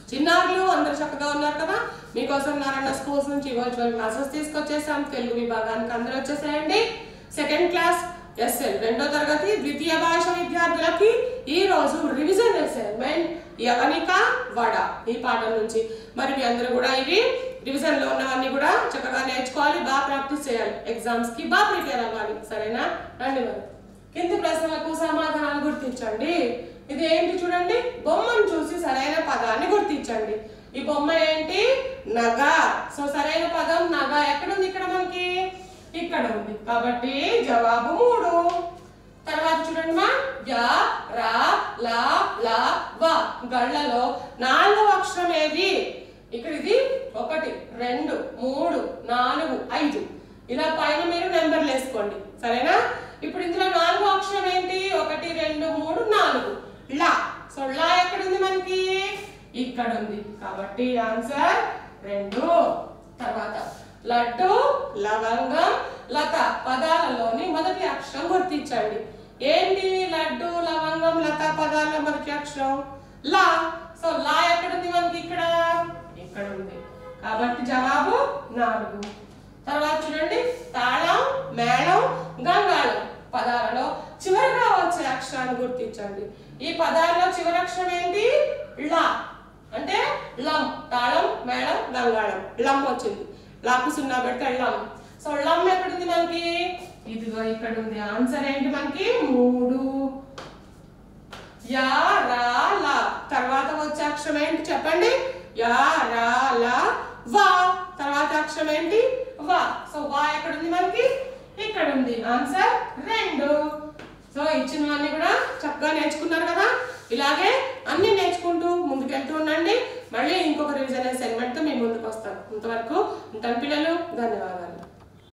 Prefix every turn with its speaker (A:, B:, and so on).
A: చిన్నారులు అందరు చక్కగా ఉన్నారు కదా మీకోసం నారాయణ స్కూల్స్ నుంచి వర్చువల్ క్లాసెస్ తీసుకొచ్చేసాం తెలుగు విభాగానికి అందరూ వచ్చేసేయండి సెకండ్ క్లాస్ ఎస్ఎల్ రెండో తరగతి ద్వితీయ భాష విద్యార్థులకి ఈ రోజు రివిజన్ అసైన్మెంట్ యవనిక వడ ఈ పాఠం నుంచి మరి మీ అందరూ కూడా ఇవి రివిజన్ లో ఉన్నవన్నీ కూడా చక్కగా నేర్చుకోవాలి బాగా ప్రాక్టీస్ చేయాలి ఎగ్జామ్స్ కి బాగా ప్రిపేర్ అవ్వాలి సరేనా రండి మరి కింది ప్రశ్నలకు సమాధానాలు గుర్తించండి ఇది ఏంటి చూడండి బొమ్మను చూసి సరైన పదాన్ని గుర్తించండి ఈ బొమ్మ ఏంటి నగ సో సరైన పదం నగ ఎక్కడుంది ఇక్కడ మనకి ఇక్కడ ఉంది కాబట్టి జవాబు మూడు తర్వాత చూడండి మా యా రా లా లా వా గళ్ళలో నాలుగవ అక్షరం ఏది ఇక్కడ ఇది ఒకటి రెండు మూడు నాలుగు ఐదు ఇలా పైన మీరు నెంబర్లు వేసుకోండి సరేనా ఇప్పుడు ఇందులో నాలుగో అక్షరం ఏంటి ఒకటి రెండు మూడు నాలుగు లా సో లా ఎక్కడ ఉంది మనకి ఇక్కడ ఉంది కాబట్టి ఆన్సర్ రెండు తర్వాత లడ్డు లవంగం లత పదాలలోని మొదటి అక్షరం గుర్తించండి ఏంటి లడ్డు లవంగం లత పదాల మొదటి అక్షరం లా సో లా ఎక్కడ ఉంది మనకి ఇక్కడ ఇక్కడ ఉంది కాబట్టి జవాబు నాలుగు తర్వాత చూడండి తాళం మేళం గంగాళం పదాలలో చివరిగా వచ్చే అక్షరాన్ని గుర్తించండి ఈ పదాలలో చివరి అక్షరం ఏంటి లా అంటే లం తాళం మేళం గంగాళం లం వచ్చింది లాకు సున్నా పెడితే లం సో లం ఎక్కడుంది మనకి ఇదిగో ఇక్కడ ఉంది ఆన్సర్ ఏంటి మనకి మూడు యా రా లా తర్వాత వచ్చే అక్షరం ఏంటి చెప్పండి యా రా లా వా తర్వాత అక్షరం ఏంటి వా సో వా ఎక్కడ ఉంది మనకి ఇక్కడ ఉంది ఆన్సర్ రెండు సో ఇచ్చినవన్నీ కూడా చక్కగా నేర్చుకున్నారు కదా ఇలాగే అన్ని నేర్చుకుంటూ ముందుకెళ్తూ ఉండండి మళ్ళీ ఇంకొక రివిజన్ అసైన్మెంట్తో మీ ముందుకు వస్తాను ఇంతవరకు ఉంటాను పిల్లలు ధన్యవాదాలు